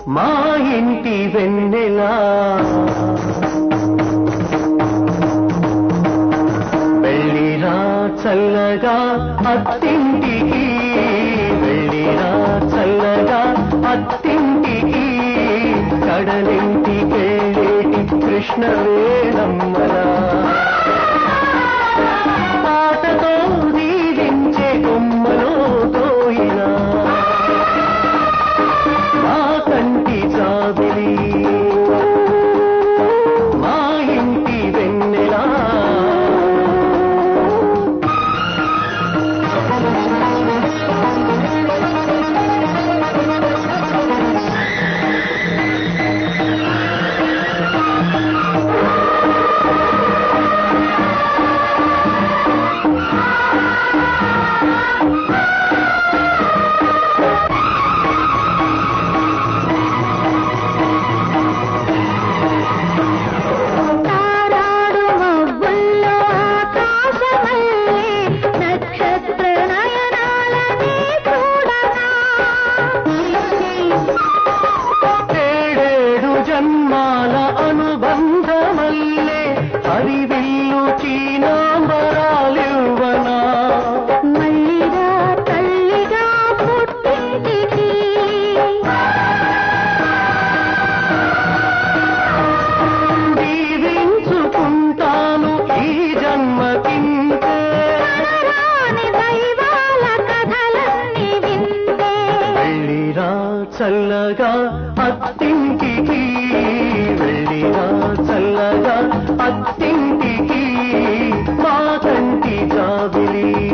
మా ఇంటి వెన్నెలా వెళ్ళిరా చల్లగా అత్తింటికి వెళ్ళిరా చల్లగా అత్తింటికి కడలింటికి వెళ్ళేటి కృష్ణ వేణమ్మలా పాటతో దీవించే కొమ్మలో తోయినా మా కంటి జాబిలి మా ఇంటి వెన్నెలా తారాడు మబ్బుల్లో ఆకాశమల్లే నక్షత్ర నయనాలనే చూడగా ఏడేడు జన్మాల అనుబంధమల్లే హరివిల్లు చీనాంబరాలివ్వనా మల్లిగా తల్లిగా పుట్టింటికి దీవించుకుంటాను ఈ జన్మకింతే రాని దైవాల కథలన్నీ వింటే వెళ్ళిరా చల్లగా అత్తింటికి వెళ్ళిరా చల్లగా అత్తింటికి మా కంటి జాబిలి